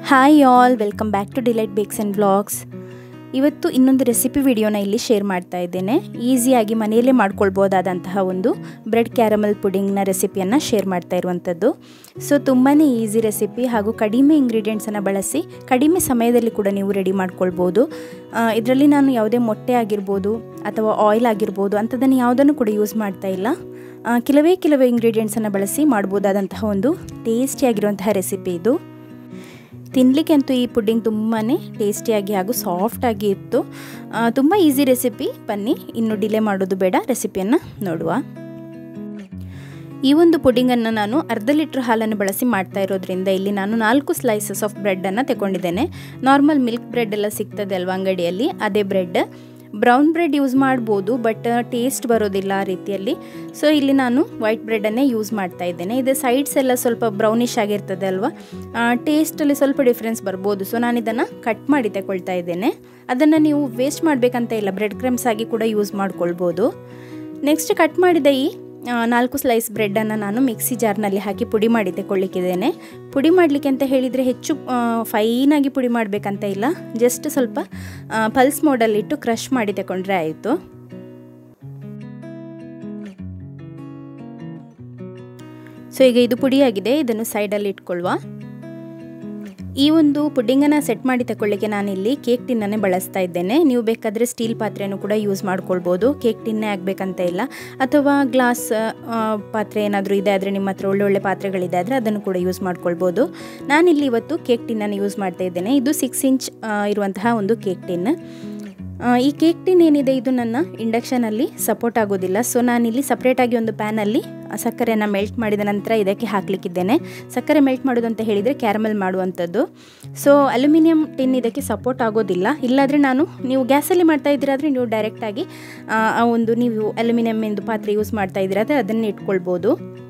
hi all welcome back to delight bakes and blogs ಇವತ್ತು ಇನ್ನೊಂದು recipe ವಿಡಿಯೋನ ಇಲ್ಲಿ ಶೇರ್ ಮಾಡ್ತಾ ಇದ್ದೇನೆ ಈಸಿಯಾಗಿ ಮನೆಯಲ್ಲೇ ಮಾಡ್ಕೊಳ್ಬೋದಾದಂತಹ ಒಂದು ಬ್ರೆಡ್ ಕ್ಯಾರಮಲ್ ಪುಡಿಂಗ್ನ ರೆಸಿಪಿಯನ್ನು ಶೇರ್ ಮಾಡ್ತಾ ಇರುವಂಥದ್ದು ಸೊ ತುಂಬಾ ಈಸಿ ರೆಸಿಪಿ ಹಾಗೂ ಕಡಿಮೆ ಇಂಗ್ರೀಡಿಯೆಂಟ್ಸನ್ನು ಬಳಸಿ ಕಡಿಮೆ ಸಮಯದಲ್ಲಿ ಕೂಡ ನೀವು ರೆಡಿ ಮಾಡ್ಕೊಳ್ಬೋದು ಇದರಲ್ಲಿ ನಾನು ಯಾವುದೇ ಮೊಟ್ಟೆ ಆಗಿರ್ಬೋದು ಅಥವಾ ಆಯಿಲ್ ಆಗಿರ್ಬೋದು ಅಂಥದ್ದನ್ನು ಯಾವುದನ್ನು ಕೂಡ ಯೂಸ್ ಮಾಡ್ತಾ ಇಲ್ಲ ಕೆಲವೇ ಕೆಲವೇ ಇಂಗ್ರೀಡಿಯೆಂಟ್ಸನ್ನು ಬಳಸಿ ಮಾಡ್ಬೋದಾದಂತಹ ಒಂದು ಟೇಸ್ಟಿಯಾಗಿರುವಂತಹ ರೆಸಿಪಿ ಇದು ತಿನ್ನಲಿಕ್ಕೆ ಅಂತೂ ಈ ಪುಡ್ಡಿಂಗ್ ತುಂಬಾ ಟೇಸ್ಟಿಯಾಗಿ ಹಾಗೂ ಸಾಫ್ಟಾಗಿ ಇತ್ತು ತುಂಬ ಈಸಿ ರೆಸಿಪಿ ಬನ್ನಿ ಇನ್ನು ಡಿಲೇ ಮಾಡೋದು ಬೇಡ ರೆಸಿಪಿಯನ್ನು ನೋಡುವ ಈ ಒಂದು ಪುಡಿಂಗನ್ನು ನಾನು ಅರ್ಧ ಲೀಟ್ರ್ ಹಾಲನ್ನು ಬಳಸಿ ಮಾಡ್ತಾ ಇರೋದ್ರಿಂದ ಇಲ್ಲಿ ನಾನು ನಾಲ್ಕು ಸ್ಲೈಸಸ್ ಆಫ್ ಬ್ರೆಡ್ಡನ್ನು ತಗೊಂಡಿದ್ದೇನೆ ನಾರ್ಮಲ್ ಮಿಲ್ಕ್ ಬ್ರೆಡ್ ಎಲ್ಲ ಸಿಗ್ತದೆ ಅಲ್ವಾ ಅಂಗಡಿಯಲ್ಲಿ ಅದೇ ಬ್ರೆಡ್ ಬ್ರೌನ್ ಬ್ರೆಡ್ ಯೂಸ್ ಮಾಡ್ಬೋದು ಬಟ್ ಟೇಸ್ಟ್ ಬರೋದಿಲ್ಲ ಆ ರೀತಿಯಲ್ಲಿ ಸೊ ಇಲ್ಲಿ ನಾನು ವೈಟ್ ಬ್ರೆಡನ್ನೇ ಯೂಸ್ ಮಾಡ್ತಾ ಇದ್ದೇನೆ ಇದು ಸೈಡ್ಸ್ ಎಲ್ಲ ಸ್ವಲ್ಪ ಬ್ರೌನಿಶ್ ಆಗಿರ್ತದೆ ಅಲ್ವಾ ಟೇಸ್ಟಲ್ಲಿ ಸ್ವಲ್ಪ ಡಿಫ್ರೆನ್ಸ್ ಬರ್ಬೋದು ಸೊ ನಾನು ಇದನ್ನು ಕಟ್ ಮಾಡಿ ತಗೊಳ್ತಾ ಇದ್ದೇನೆ ಅದನ್ನು ನೀವು ವೇಸ್ಟ್ ಮಾಡಬೇಕಂತ ಇಲ್ಲ ಬ್ರೆಡ್ ಕ್ರಮ್ಸ್ ಆಗಿ ಕೂಡ ಯೂಸ್ ಮಾಡ್ಕೊಳ್ಬೋದು ನೆಕ್ಸ್ಟ್ ಕಟ್ ಮಾಡಿದ ಈ ನಾಲ್ಕು ಸ್ಲೈಸ್ ಬ್ರೆಡ್ಡನ್ನು ನಾನು ಮಿಕ್ಸಿ ಜಾರ್ನಲ್ಲಿ ಹಾಕಿ ಪುಡಿ ಮಾಡಿ ತಗೊಳ್ಳಿಕ್ಕಿದ್ದೇನೆ ಪುಡಿ ಮಾಡಲಿಕ್ಕೆ ಅಂತ ಹೇಳಿದರೆ ಹೆಚ್ಚು ಫೈನಾಗಿ ಪುಡಿ ಮಾಡಬೇಕಂತ ಇಲ್ಲ ಜಸ್ಟ್ ಸ್ವಲ್ಪ ಪಲ್ಸ್ ಮೋಡಲ್ಲಿಟ್ಟು ಕ್ರಷ್ ಮಾಡಿ ತಗೊಂಡ್ರೆ ಆಯಿತು ಸೊ ಈಗ ಇದು ಪುಡಿಯಾಗಿದೆ ಇದನ್ನು ಸೈಡಲ್ಲಿ ಇಟ್ಕೊಳ್ಳುವ ಈ ಒಂದು ಪುಡ್ಡಿಂಗನ್ನು ಸೆಟ್ ಮಾಡಿ ತಗೊಳ್ಳಿಕ್ಕೆ ನಾನಿಲ್ಲಿ ಕೇಕ್ ಟಿನ್ನನ್ನೇ ಬಳಸ್ತಾ ಇದ್ದೇನೆ ನೀವು ಬೇಕಾದರೆ ಸ್ಟೀಲ್ ಪಾತ್ರೆನೂ ಕೂಡ ಯೂಸ್ ಮಾಡ್ಕೊಳ್ಬೋದು ಕೇಕ್ ಟಿನ್ನೇ ಆಗಬೇಕಂತ ಇಲ್ಲ ಅಥವಾ ಗ್ಲಾಸ್ ಪಾತ್ರೆ ಏನಾದರೂ ಇದೆ ಆದರೆ ನಿಮ್ಮ ಹತ್ರ ಒಳ್ಳೊಳ್ಳೆ ಪಾತ್ರೆಗಳಿದೆ ಆದರೆ ಅದನ್ನು ಕೂಡ ಯೂಸ್ ಮಾಡ್ಕೊಳ್ಬೋದು ನಾನಿಲ್ಲಿ ಇವತ್ತು ಕೇಕ್ ಟಿನ್ನನ್ನು ಯೂಸ್ ಮಾಡ್ತಾ ಇದ್ದೇನೆ ಇದು ಸಿಕ್ಸ್ ಇಂಚ್ ಇರುವಂತಹ ಒಂದು ಕೇಕ್ ಟಿನ್ ಈ ಕೇಕ್ ಟಿನ್ ಏನಿದೆ ಇದು ನನ್ನ ಇಂಡಕ್ಷನಲ್ಲಿ ಸಪೋರ್ಟ್ ಆಗೋದಿಲ್ಲ ಸೊ ನಾನಿಲ್ಲಿ ಸಪ್ರೇಟಾಗಿ ಒಂದು ಪ್ಯಾನಲ್ಲಿ ಸಕ್ಕರೆಯನ್ನು ಮೆಲ್ಟ್ ಮಾಡಿದ ನಂತರ ಇದಕ್ಕೆ ಹಾಕಲಿಕ್ಕಿದ್ದೇನೆ ಸಕ್ಕರೆ ಮೆಲ್ಟ್ ಮಾಡೋದು ಅಂತ ಹೇಳಿದರೆ ಕ್ಯಾರಮಲ್ ಮಾಡುವಂಥದ್ದು ಸೊ ಅಲ್ಯೂಮಿನಿಯಂ ಟಿನ್ ಇದಕ್ಕೆ ಸಪೋರ್ಟ್ ಆಗೋದಿಲ್ಲ ಇಲ್ಲಾದರೆ ನಾನು ನೀವು ಗ್ಯಾಸಲ್ಲಿ ಮಾಡ್ತಾ ಇದ್ದೀರಾದರೆ ನೀವು ಡೈರೆಕ್ಟಾಗಿ ಆ ಒಂದು ನೀವು ಅಲ್ಯೂಮಿನಿಯಂ ಎಂದು ಪಾತ್ರೆ ಯೂಸ್ ಮಾಡ್ತಾ ಇದ್ದೀರಾದರೆ ಅದನ್ನು ಇಟ್ಕೊಳ್ಬೋದು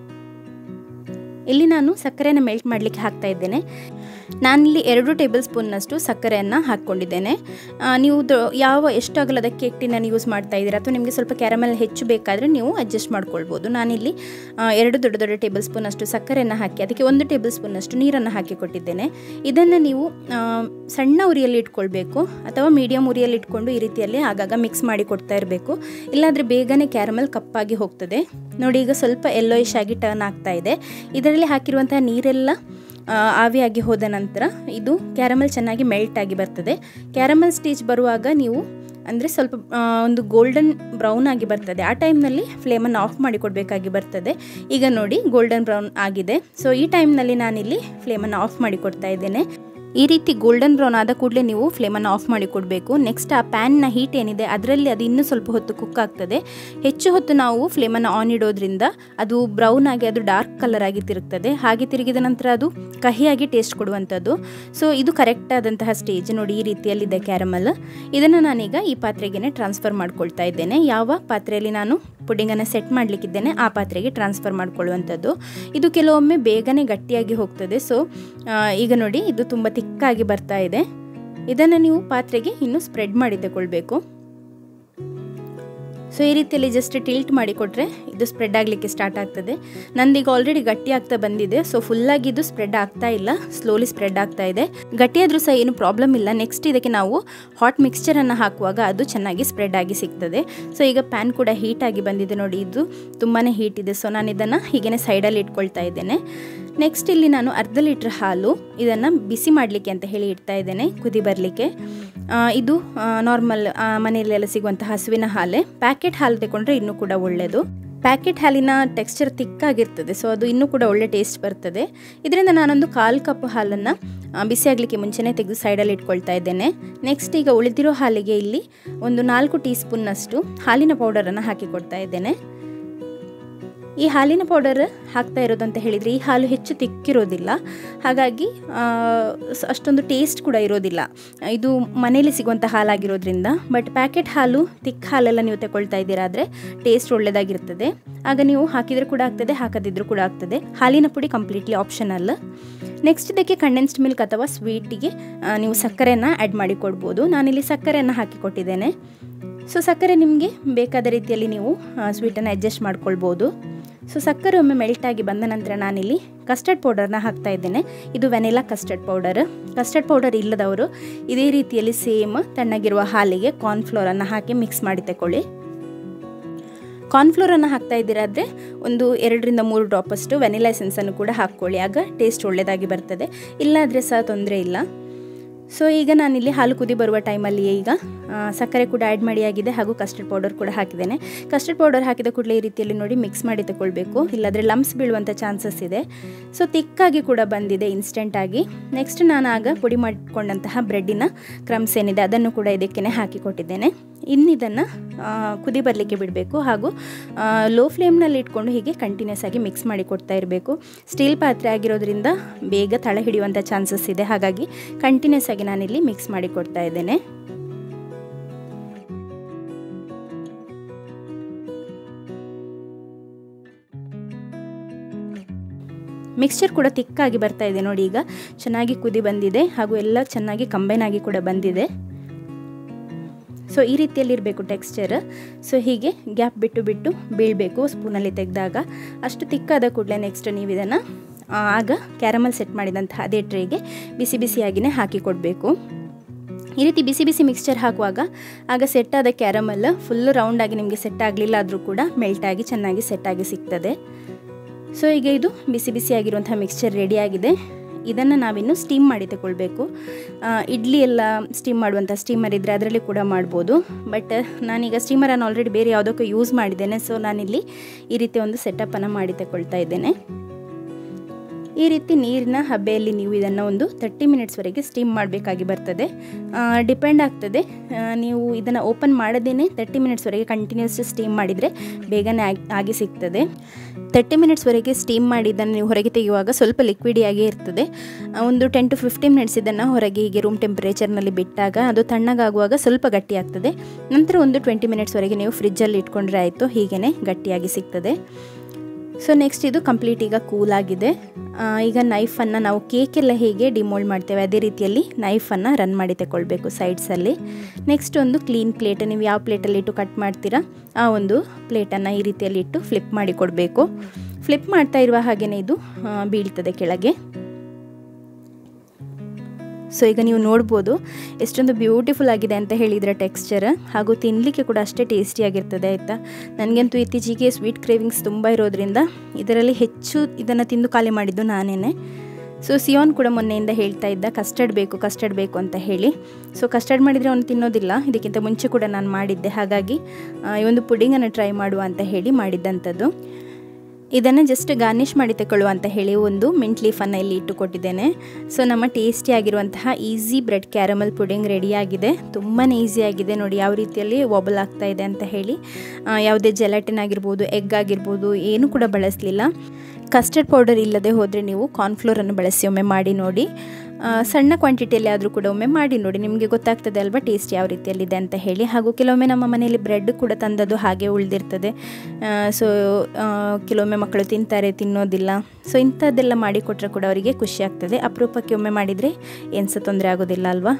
ಇಲ್ಲಿ ನಾನು ಸಕ್ಕರೆಯನ್ನು ಮೆಲ್ಟ್ ಮಾಡಲಿಕ್ಕೆ ಹಾಕ್ತಾ ಇದ್ದೇನೆ ನಾನಿಲ್ಲಿ ಎರಡು ಟೇಬಲ್ ಸ್ಪೂನ್ನಷ್ಟು ಸಕ್ಕರೆಯನ್ನು ಹಾಕ್ಕೊಂಡಿದ್ದೇನೆ ನೀವು ಯಾವ ಎಷ್ಟು ಅಗಲದ ಕೇಕ್ ಟಿನ್ನನ್ನು ಯೂಸ್ ಮಾಡ್ತಾ ಇದ್ದೀರಾ ಅಥವಾ ನಿಮಗೆ ಸ್ವಲ್ಪ ಕ್ಯಾರಮಲ್ ಹೆಚ್ಚು ಬೇಕಾದರೆ ನೀವು ಅಡ್ಜಸ್ಟ್ ಮಾಡ್ಕೊಳ್ಬೋದು ನಾನಿಲ್ಲಿ ಎರಡು ದೊಡ್ಡ ದೊಡ್ಡ ಟೇಬಲ್ ಸ್ಪೂನಷ್ಟು ಸಕ್ಕರೆಯನ್ನು ಹಾಕಿ ಅದಕ್ಕೆ ಒಂದು ಟೇಬಲ್ ಸ್ಪೂನಷ್ಟು ನೀರನ್ನು ಹಾಕಿ ಕೊಟ್ಟಿದ್ದೇನೆ ಇದನ್ನು ನೀವು ಸಣ್ಣ ಉರಿಯಲ್ಲಿ ಇಟ್ಕೊಳ್ಬೇಕು ಅಥವಾ ಮೀಡಿಯಮ್ ಉರಿಯಲ್ಲಿ ಇಟ್ಕೊಂಡು ಈ ರೀತಿಯಲ್ಲಿ ಆಗಾಗ ಮಿಕ್ಸ್ ಮಾಡಿ ಕೊಡ್ತಾ ಇರಬೇಕು ಇಲ್ಲಾಂದರೆ ಬೇಗನೆ ಕ್ಯಾರಮಲ್ ಕಪ್ಪಾಗಿ ಹೋಗ್ತದೆ ನೋಡಿ ಈಗ ಸ್ವಲ್ಪ ಎಲ್ಲೋಯಿಶ್ ಆಗಿ ಟರ್ನ್ ಆಗ್ತಾ ಇದೆ ಇದರಲ್ಲಿ ಹಾಕಿರುವಂತಹ ನೀರೆಲ್ಲ ಆವಿಯಾಗಿ ಹೋದ ನಂತರ ಇದು ಕ್ಯಾರಮಲ್ ಚೆನ್ನಾಗಿ ಮೆಲ್ಟ್ ಆಗಿ ಬರ್ತದೆ ಕ್ಯಾರಮಲ್ ಸ್ಟೇಜ್ ಬರುವಾಗ ನೀವು ಅಂದರೆ ಸ್ವಲ್ಪ ಒಂದು ಗೋಲ್ಡನ್ ಬ್ರೌನ್ ಆಗಿ ಬರ್ತದೆ ಆ ಟೈಮ್ನಲ್ಲಿ ಫ್ಲೇಮನ್ನು ಆಫ್ ಮಾಡಿ ಕೊಡಬೇಕಾಗಿ ಬರ್ತದೆ ಈಗ ನೋಡಿ ಗೋಲ್ಡನ್ ಬ್ರೌನ್ ಆಗಿದೆ ಸೊ ಈ ಟೈಮ್ನಲ್ಲಿ ನಾನಿಲ್ಲಿ ಫ್ಲೇಮನ್ನು ಆಫ್ ಮಾಡಿ ಕೊಡ್ತಾ ಇದ್ದೇನೆ ಈ ರೀತಿ ಗೋಲ್ಡನ್ ಬ್ರೌನ್ ಆದ ಕೂಡಲೇ ನೀವು ಫ್ಲೇಮನ್ನು ಆಫ್ ಮಾಡಿ ಕೊಡಬೇಕು ನೆಕ್ಸ್ಟ್ ಆ ಪ್ಯಾನ್ನ ಹೀಟ್ ಏನಿದೆ ಅದರಲ್ಲಿ ಅದು ಇನ್ನೂ ಸ್ವಲ್ಪ ಹೊತ್ತು ಕುಕ್ ಆಗ್ತದೆ ಹೆಚ್ಚು ಹೊತ್ತು ನಾವು ಫ್ಲೇಮನ್ನು ಆನ್ ಇಡೋದ್ರಿಂದ ಅದು ಬ್ರೌನ್ ಆಗಿ ಅದು ಡಾರ್ಕ್ ಕಲರ್ ಆಗಿ ತಿರುಗ್ತದೆ ಹಾಗೆ ತಿರುಗಿದ ನಂತರ ಅದು ಕಹಿಯಾಗಿ ಟೇಸ್ಟ್ ಕೊಡುವಂಥದ್ದು ಸೊ ಇದು ಕರೆಕ್ಟ್ ಆದಂತಹ ಸ್ಟೇಜ್ ನೋಡಿ ಈ ರೀತಿಯಲ್ಲಿದೆ ಕ್ಯಾರಮಲ್ ಇದನ್ನು ನಾನೀಗ ಈ ಪಾತ್ರೆಗೆ ಟ್ರಾನ್ಸ್ಫರ್ ಮಾಡ್ಕೊಳ್ತಾ ಇದ್ದೇನೆ ಯಾವ ಪಾತ್ರೆಯಲ್ಲಿ ನಾನು ಪುಡಿಂಗನ್ನು ಸೆಟ್ ಮಾಡಲಿಕ್ಕಿದ್ದೇನೆ ಆ ಪಾತ್ರೆಗೆ ಟ್ರಾನ್ಸ್ಫರ್ ಮಾಡ್ಕೊಳ್ಳುವಂಥದ್ದು ಇದು ಕೆಲವೊಮ್ಮೆ ಬೇಗನೆ ಗಟ್ಟಿಯಾಗಿ ಹೋಗ್ತದೆ ಸೊ ಈಗ ನೋಡಿ ಇದು ತುಂಬ ತಿಕ್ಕಾಗಿ ಬರ್ತಾ ಇದೆ ಇದನ್ನು ನೀವು ಪಾತ್ರೆಗೆ ಇನ್ನೂ ಸ್ಪ್ರೆಡ್ ಮಾಡಿ ತಗೊಳ್ಬೇಕು ಸೊ ಈ ರೀತಿಯಲ್ಲಿ ಜಸ್ಟ್ ಟಿಲ್ಟ್ ಮಾಡಿಕೊಟ್ರೆ ಇದು ಸ್ಪ್ರೆಡ್ ಆಗಲಿಕ್ಕೆ ಸ್ಟಾರ್ಟ್ ಆಗ್ತದೆ ನಂದೀಗ ಆಲ್ರೆಡಿ ಗಟ್ಟಿ ಆಗ್ತಾ ಬಂದಿದೆ ಸೊ ಫುಲ್ಲಾಗಿ ಇದು ಸ್ಪ್ರೆಡ್ ಆಗ್ತಾ ಇಲ್ಲ ಸ್ಲೋಲಿ ಸ್ಪ್ರೆಡ್ ಆಗ್ತಾ ಇದೆ ಗಟ್ಟಿಯಾದರೂ ಸಹ ಏನು ಪ್ರಾಬ್ಲಮ್ ಇಲ್ಲ ನೆಕ್ಸ್ಟ್ ಇದಕ್ಕೆ ನಾವು ಹಾಟ್ ಮಿಕ್ಸ್ಚರನ್ನು ಹಾಕುವಾಗ ಅದು ಚೆನ್ನಾಗಿ ಸ್ಪ್ರೆಡ್ ಆಗಿ ಸಿಗ್ತದೆ ಸೊ ಈಗ ಪ್ಯಾನ್ ಕೂಡ ಹೀಟಾಗಿ ಬಂದಿದೆ ನೋಡಿ ಇದು ತುಂಬಾ ಹೀಟ್ ಇದೆ ಸೊ ನಾನು ಇದನ್ನು ಹೀಗೇ ಸೈಡಲ್ಲಿ ಇಟ್ಕೊಳ್ತಾ ಇದ್ದೇನೆ ನೆಕ್ಸ್ಟ್ ಇಲ್ಲಿ ನಾನು ಅರ್ಧ ಲೀಟ್ರ್ ಹಾಲು ಇದನ್ನು ಬಿಸಿ ಮಾಡಲಿಕ್ಕೆ ಅಂತ ಹೇಳಿ ಇಡ್ತಾ ಇದ್ದೇನೆ ಕುದಿ ಬರಲಿಕ್ಕೆ ಇದು ನಾರ್ಮಲ್ ಮನೆಯಲ್ಲೆಲ್ಲ ಸಿಗುವಂಥ ಹಸುವಿನ ಹಾಲೆ ಪ್ಯಾಕೆಟ್ ಹಾಲು ತಗೊಂಡ್ರೆ ಇನ್ನೂ ಕೂಡ ಒಳ್ಳೆಯದು ಪ್ಯಾಕೆಟ್ ಹಾಲಿನ ಟೆಕ್ಸ್ಚರ್ ತಿಕ್ಕಾಗಿರ್ತದೆ ಸೊ ಅದು ಇನ್ನೂ ಕೂಡ ಒಳ್ಳೆ ಟೇಸ್ಟ್ ಬರ್ತದೆ ಇದರಿಂದ ನಾನೊಂದು ಕಾಲು ಕಪ್ ಹಾಲನ್ನು ಬಿಸಿ ಆಗಲಿಕ್ಕೆ ಮುಂಚೆನೇ ತೆಗೆದು ಸೈಡಲ್ಲಿ ಇಟ್ಕೊಳ್ತಾ ಇದ್ದೇನೆ ನೆಕ್ಸ್ಟ್ ಈಗ ಉಳಿದಿರೋ ಹಾಲಿಗೆ ಇಲ್ಲಿ ಒಂದು ನಾಲ್ಕು ಟೀ ಸ್ಪೂನ್ನಷ್ಟು ಹಾಲಿನ ಪೌಡರನ್ನು ಹಾಕಿ ಕೊಡ್ತಾ ಇದ್ದೇನೆ ಈ ಹಾಲಿನ ಪೌಡರ್ ಹಾಕ್ತಾ ಇರೋದಂತ ಹೇಳಿದರೆ ಈ ಹಾಲು ಹೆಚ್ಚು ತಿಕ್ಕಿರೋದಿಲ್ಲ ಹಾಗಾಗಿ ಅಷ್ಟೊಂದು ಟೇಸ್ಟ್ ಕೂಡ ಇರೋದಿಲ್ಲ ಇದು ಮನೇಲಿ ಸಿಗುವಂಥ ಹಾಲಾಗಿರೋದ್ರಿಂದ ಬಟ್ ಪ್ಯಾಕೆಟ್ ಹಾಲು ತಿಕ್ ಹಾಲೆಲ್ಲ ನೀವು ತಗೊಳ್ತಾ ಇದ್ದೀರಾದರೆ ಟೇಸ್ಟ್ ಒಳ್ಳೆಯದಾಗಿರ್ತದೆ ಆಗ ನೀವು ಹಾಕಿದರೆ ಕೂಡ ಆಗ್ತದೆ ಹಾಕದಿದ್ರೂ ಕೂಡ ಆಗ್ತದೆ ಹಾಲಿನ ಪುಡಿ ಕಂಪ್ಲೀಟ್ಲಿ ಆಪ್ಷನಲ್ ನೆಕ್ಸ್ಟ್ ಇದಕ್ಕೆ ಕಂಡೆನ್ಸ್ಡ್ ಮಿಲ್ಕ್ ಅಥವಾ ಸ್ವೀಟಿಗೆ ನೀವು ಸಕ್ಕರೆಯನ್ನು ಆ್ಯಡ್ ಮಾಡಿ ಕೊಡ್ಬೋದು ನಾನಿಲ್ಲಿ ಸಕ್ಕರೆಯನ್ನು ಹಾಕಿ ಕೊಟ್ಟಿದ್ದೇನೆ ಸೊ ಸಕ್ಕರೆ ನಿಮಗೆ ಬೇಕಾದ ರೀತಿಯಲ್ಲಿ ನೀವು ಸ್ವೀಟನ್ನು ಅಡ್ಜಸ್ಟ್ ಮಾಡ್ಕೊಳ್ಬೋದು ಸೊ ಸಕ್ಕರೆ ಒಮ್ಮೆ ಮೆಲ್ಟಾಗಿ ಬಂದ ನಂತರ ನಾನಿಲ್ಲಿ ಕಸ್ಟರ್ಡ್ ಪೌಡರ್ನ ಹಾಕ್ತಾ ಇದ್ದೇನೆ ಇದು vanilla custard powder custard powder ಇಲ್ಲದವರು ಇದೇ ರೀತಿಯಲ್ಲಿ ಸೇಮ್ ತಣ್ಣಗಿರುವ ಹಾಲಿಗೆ ಕಾರ್ನ್ಫ್ಲೋರನ್ನು ಹಾಕಿ ಮಿಕ್ಸ್ ಮಾಡಿ ತಗೊಳ್ಳಿ ಕಾರ್ನ್ಫ್ಲೋರನ್ನು ಹಾಕ್ತಾ ಇದ್ದೀರಾದರೆ ಒಂದು ಎರಡರಿಂದ ಮೂರು ಡ್ರಾಪಷ್ಟು ವೆನಿಲಾ ಎಸೆನ್ಸನ್ನು ಕೂಡ ಹಾಕ್ಕೊಳ್ಳಿ ಆಗ ಟೇಸ್ಟ್ ಒಳ್ಳೆಯದಾಗಿ ಬರ್ತದೆ ಇಲ್ಲಾದರೆ ಸಹ ತೊಂದರೆ ಇಲ್ಲ ಸೊ ಈಗ ನಾನಿಲ್ಲಿ ಹಾಲು ಕುದಿ ಬರುವ ಟೈಮಲ್ಲಿಯೇ ಈಗ ಸಕ್ಕರೆ ಕೂಡ ಆ್ಯಡ್ ಮಾಡಿ ಆಗಿದೆ ಹಾಗೂ ಕಸ್ಟರ್ಡ್ ಪೌಡರ್ ಕೂಡ ಹಾಕಿದ್ದೇನೆ ಕಸ್ಟರ್ಡ್ ಪೌಡರ್ ಹಾಕಿದ ಕೂಡಲೇ ಈ ರೀತಿಯಲ್ಲಿ ನೋಡಿ ಮಿಕ್ಸ್ ಮಾಡಿ ತಗೊಳ್ಬೇಕು ಇಲ್ಲಾಂದರೆ ಲಮ್ಸ್ ಬೀಳುವಂಥ ಚಾನ್ಸಸ್ ಇದೆ ಸೊ ತಿಕ್ಕಾಗಿ ಕೂಡ ಬಂದಿದೆ ಇನ್ಸ್ಟೆಂಟಾಗಿ ನೆಕ್ಸ್ಟ್ ನಾನು ಆಗ ಪುಡಿ ಮಾಡಿಕೊಂಡಂತಹ ಬ್ರೆಡ್ಡಿನ ಕ್ರಮ್ಸ್ ಏನಿದೆ ಅದನ್ನು ಕೂಡ ಇದಕ್ಕೆ ಹಾಕಿಕೊಟ್ಟಿದ್ದೇನೆ ಇನ್ನಿದನ್ನು ಕುದಿ ಬರಲಿಕ್ಕೆ ಬಿಡಬೇಕು ಹಾಗೂ ಲೋ ಫ್ಲೇಮ್ನಲ್ಲಿ ಇಟ್ಕೊಂಡು ಹೀಗೆ ಕಂಟಿನ್ಯೂಸ್ ಆಗಿ ಮಿಕ್ಸ್ ಮಾಡಿ ಕೊಡ್ತಾ ಇರಬೇಕು ಸ್ಟೀಲ್ ಪಾತ್ರೆ ಆಗಿರೋದ್ರಿಂದ ಬೇಗ ತಳ ಹಿಡಿಯುವಂಥ ಚಾನ್ಸಸ್ ಇದೆ ಹಾಗಾಗಿ ಕಂಟಿನ್ಯೂಸ್ ಆಗಿ ನಾನಿಲ್ಲಿ ಮಿಕ್ಸ್ ಮಾಡಿ ಕೊಡ್ತಾ ಇದ್ದೇನೆ ಮಿಕ್ಸ್ಚರ್ ಕೂಡ ತಿಕ್ಕಾಗಿ ಬರ್ತಾ ಇದೆ ನೋಡಿ ಈಗ ಚೆನ್ನಾಗಿ ಕುದಿ ಬಂದಿದೆ ಹಾಗೂ ಎಲ್ಲ ಚೆನ್ನಾಗಿ ಕಂಬೈನ್ ಆಗಿ ಕೂಡ ಬಂದಿದೆ ಸೊ ಈ ರೀತಿಯಲ್ಲಿ ಇರಬೇಕು ಟೆಕ್ಸ್ಚರ್ ಸೊ ಹೀಗೆ ಗ್ಯಾಪ್ ಬಿಟ್ಟು ಬಿಟ್ಟು ಬೀಳಬೇಕು ಸ್ಪೂನಲ್ಲಿ ತೆಗೆದಾಗ ಅಷ್ಟು ತಿಕ್ಕಾದ ಕೂಡಲೇ ನೆಕ್ಸ್ಟ್ ನೀವು ಇದನ್ನು ಆಗ ಕ್ಯಾರಮಲ್ ಸೆಟ್ ಮಾಡಿದಂತಹ ಅದೇ ಟ್ರೇಗೆ ಬಿಸಿ ಬಿಸಿಯಾಗಿಯೇ ಹಾಕಿ ಕೊಡಬೇಕು ಈ ರೀತಿ ಬಿಸಿ ಬಿಸಿ ಮಿಕ್ಸ್ಚರ್ ಹಾಕುವಾಗ ಆಗ ಸೆಟ್ಟಾದ ಕ್ಯಾರಮಲ್ ಫುಲ್ಲು ರೌಂಡಾಗಿ ನಿಮಗೆ ಸೆಟ್ ಆಗಲಿಲ್ಲ ಆದರೂ ಕೂಡ ಮೆಲ್ಟಾಗಿ ಚೆನ್ನಾಗಿ ಸೆಟ್ಟಾಗಿ ಸಿಗ್ತದೆ ಸೊ ಈಗ ಇದು ಬಿಸಿ ಬಿಸಿಯಾಗಿರುವಂಥ ಮಿಕ್ಸ್ಚರ್ ರೆಡಿಯಾಗಿದೆ ಇದನ್ನು ನಾವಿನ್ನು ಸ್ಟೀಮ್ ಮಾಡಿ ತಗೊಳ್ಬೇಕು ಇಡ್ಲಿ ಎಲ್ಲ ಸ್ಟೀಮ್ ಮಾಡುವಂಥ ಸ್ಟೀಮರ್ ಇದ್ದರೆ ಅದರಲ್ಲಿ ಕೂಡ ಮಾಡ್ಬೋದು ಬಟ್ ನಾನೀಗ ಸ್ಟೀಮರನ್ನು ಆಲ್ರೆಡಿ ಬೇರೆ ಯಾವುದಕ್ಕೂ ಯೂಸ್ ಮಾಡಿದ್ದೇನೆ ಸೊ ನಾನಿಲ್ಲಿ ಈ ರೀತಿ ಒಂದು ಸೆಟಪ್ಪನ್ನು ಮಾಡಿ ತಗೊಳ್ತಾ ಇದ್ದೇನೆ ಈ ರೀತಿ ನೀರಿನ ಹಬೆಯಲ್ಲಿ ನೀವು ಇದನ್ನು ಒಂದು ತರ್ಟಿ ಮಿನಿಟ್ಸ್ವರೆಗೆ ಸ್ಟೀಮ್ ಮಾಡಬೇಕಾಗಿ ಬರ್ತದೆ ಡಿಪೆಂಡ್ ಆಗ್ತದೆ ನೀವು ಇದನ್ನು ಓಪನ್ ಮಾಡದೇ ತರ್ಟಿ ಮಿನಿಟ್ಸ್ವರೆಗೆ ಕಂಟಿನ್ಯೂಸ್ ಸ್ಟೀಮ್ ಮಾಡಿದರೆ ಬೇಗನೆ ಆಗಿ ಸಿಗ್ತದೆ ತರ್ಟಿ ಮಿನಿಟ್ಸ್ವರೆಗೆ ಸ್ಟೀಮ್ ಮಾಡಿ ಇದನ್ನು ನೀವು ಹೊರಗೆ ತೆಗೆಯುವಾಗ ಸ್ವಲ್ಪ ಲಿಕ್ವಿಡಿಯಾಗೇ ಇರ್ತದೆ ಒಂದು ಟೆನ್ ಟು ಫಿಫ್ಟೀನ್ ಮಿನಿಟ್ಸ್ ಇದನ್ನು ಹೊರಗೆ ಹೀಗೆ ರೂಮ್ ಟೆಂಪ್ರೇಚರ್ನಲ್ಲಿ ಬಿಟ್ಟಾಗ ಅದು ತಣ್ಣಗಾಗುವಾಗ ಸ್ವಲ್ಪ ಗಟ್ಟಿ ಆಗ್ತದೆ ನಂತರ ಒಂದು ಟ್ವೆಂಟಿ ಮಿನಿಟ್ಸ್ವರೆಗೆ ನೀವು ಫ್ರಿಜ್ಜಲ್ಲಿ ಇಟ್ಕೊಂಡ್ರೆ ಆಯಿತು ಹೀಗೇ ಗಟ್ಟಿಯಾಗಿ ಸಿಗ್ತದೆ ಸೊ ನೆಕ್ಸ್ಟ್ ಇದು ಕಂಪ್ಲೀಟ್ ಈಗ ಕೂಲ್ ಆಗಿದೆ ಈಗ ನೈಫನ್ನು ನಾವು ಕೇಕೆಲ್ಲ ಹೇಗೆ ಡಿಮೋಲ್ಡ್ ಮಾಡ್ತೇವೆ ಅದೇ ರೀತಿಯಲ್ಲಿ ನೈಫನ್ನು ರನ್ ಮಾಡಿ ತಗೊಳ್ಬೇಕು ಸೈಡ್ಸಲ್ಲಿ ನೆಕ್ಸ್ಟ್ ಒಂದು ಕ್ಲೀನ್ ಪ್ಲೇಟ್ ನೀವು ಯಾವ ಪ್ಲೇಟಲ್ಲಿ ಇಟ್ಟು ಕಟ್ ಮಾಡ್ತೀರಾ ಆ ಒಂದು ಪ್ಲೇಟನ್ನು ಈ ರೀತಿಯಲ್ಲಿ ಇಟ್ಟು ಫ್ಲಿಪ್ ಮಾಡಿ ಕೊಡಬೇಕು ಫ್ಲಿಪ್ ಮಾಡ್ತಾ ಇರುವ ಹಾಗೆಯೇ ಇದು ಬೀಳ್ತದೆ ಕೆಳಗೆ ಸೊ ಈಗ ನೀವು ನೋಡ್ಬೋದು ಎಷ್ಟೊಂದು ಬ್ಯೂಟಿಫುಲ್ ಆಗಿದೆ ಅಂತ ಹೇಳಿದರೆ ಟೆಕ್ಸ್ಚರ್ ಹಾಗೂ ತಿನ್ನಲಿಕ್ಕೆ ಕೂಡ ಅಷ್ಟೇ ಟೇಸ್ಟಿಯಾಗಿರ್ತದೆ ಆಯಿತಾ ನನಗಂತೂ ಇತ್ತೀಚೆಗೆ ಸ್ವೀಟ್ ಕ್ರೇವಿಂಗ್ಸ್ ತುಂಬ ಇರೋದ್ರಿಂದ ಇದರಲ್ಲಿ ಹೆಚ್ಚು ಇದನ್ನು ತಿಂದು ಖಾಲಿ ಮಾಡಿದ್ದು ನಾನೇ ಸೊ ಸಿಯೋನ್ ಕೂಡ ಮೊನ್ನೆಯಿಂದ ಹೇಳ್ತಾ ಇದ್ದ ಕಸ್ಟರ್ಡ್ ಬೇಕು ಕಸ್ಟರ್ಡ್ ಬೇಕು ಅಂತ ಹೇಳಿ ಸೊ ಕಸ್ಟರ್ಡ್ ಮಾಡಿದರೆ ಅವನು ತಿನ್ನೋದಿಲ್ಲ ಇದಕ್ಕಿಂತ ಮುಂಚೆ ಕೂಡ ನಾನು ಮಾಡಿದ್ದೆ ಹಾಗಾಗಿ ಈ ಒಂದು ಪುಡಿಂಗನ್ನು ಟ್ರೈ ಮಾಡುವ ಅಂತ ಹೇಳಿ ಮಾಡಿದ್ದಂಥದ್ದು ಇದನ್ನು ಜಸ್ಟ್ ಗಾರ್ನಿಷ್ ಮಾಡಿ ತಗೊಳ್ಳುವ ಅಂತ ಹೇಳಿ ಒಂದು ಮಿಂಟ್ ಲೀಫನ್ನು ಇಲ್ಲಿ ಇಟ್ಟುಕೊಟ್ಟಿದ್ದೇನೆ ಸೊ ನಮ್ಮ ಟೇಸ್ಟಿಯಾಗಿರುವಂತಹ ಈಸಿ ಬ್ರೆಡ್ ಕ್ಯಾರಮಲ್ ಪುಡಿಂಗ್ ರೆಡಿಯಾಗಿದೆ ತುಂಬಾ ಈಸಿಯಾಗಿದೆ ನೋಡಿ ಯಾವ ರೀತಿಯಲ್ಲಿ ವಾಬಲ್ ಆಗ್ತಾ ಇದೆ ಅಂತ ಹೇಳಿ ಯಾವುದೇ ಜೆಲಾಟಿನ್ ಆಗಿರ್ಬೋದು ಎಗ್ ಆಗಿರ್ಬೋದು ಏನೂ ಕೂಡ ಬಳಸಲಿಲ್ಲ ಕಸ್ಟರ್ಡ್ ಪೌಡರ್ ಇಲ್ಲದೆ ಹೋದರೆ ನೀವು ಕಾರ್ನ್ಫ್ಲೋರನ್ನು ಬಳಸಿ ಒಮ್ಮೆ ಮಾಡಿ ನೋಡಿ ಸಣ್ಣ ಕ್ವಾಂಟಿಟಿಯಲ್ಲಿ ಆದರೂ ಕೂಡ ಒಮ್ಮೆ ಮಾಡಿ ನೋಡಿ ನಿಮಗೆ ಗೊತ್ತಾಗ್ತದೆ ಅಲ್ವಾ ಟೇಸ್ಟ್ ಯಾವ ರೀತಿಯಲ್ಲಿದೆ ಅಂತ ಹೇಳಿ ಹಾಗೂ ಕೆಲವೊಮ್ಮೆ ನಮ್ಮ ಮನೆಯಲ್ಲಿ ಬ್ರೆಡ್ ಕೂಡ ತಂದದ್ದು ಹಾಗೆ ಉಳಿದಿರ್ತದೆ ಸೊ ಕೆಲವೊಮ್ಮೆ ಮಕ್ಕಳು ತಿಂತಾರೆ ತಿನ್ನೋದಿಲ್ಲ ಸೊ ಇಂಥದ್ದೆಲ್ಲ ಮಾಡಿಕೊಟ್ರೆ ಕೂಡ ಅವರಿಗೆ ಖುಷಿ ಆಗ್ತದೆ ಅಪರೂಪಕ್ಕೆ ಒಮ್ಮೆ ಮಾಡಿದರೆ ಏನು ಸಹ ತೊಂದರೆ ಆಗೋದಿಲ್ಲ ಅಲ್ವಾ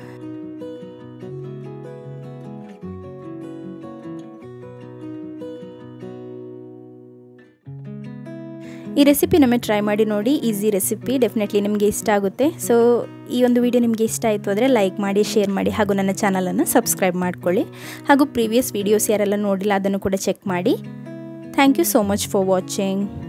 ಈ ರೆಸಿಪಿ ನಮಗೆ ಟ್ರೈ ಮಾಡಿ ನೋಡಿ ಈಸಿ ರೆಸಿಪಿ ಡೆಫಿನೆಟ್ಲಿ ನಿಮಗೆ ಇಷ್ಟ ಆಗುತ್ತೆ ಸೊ ಈ ಒಂದು ವಿಡಿಯೋ ನಿಮಗೆ ಇಷ್ಟ ಆಯಿತು ಅಂದರೆ ಲೈಕ್ ಮಾಡಿ ಶೇರ್ ಮಾಡಿ ಹಾಗೂ ನನ್ನ ಚಾನಲನ್ನು ಸಬ್ಸ್ಕ್ರೈಬ್ ಮಾಡ್ಕೊಳ್ಳಿ ಹಾಗೂ ಪ್ರೀವಿಯಸ್ ವೀಡಿಯೋಸ್ ಯಾರೆಲ್ಲ ನೋಡಿಲ್ಲ ಅದನ್ನು ಕೂಡ ಚೆಕ್ ಮಾಡಿ thank you so much for watching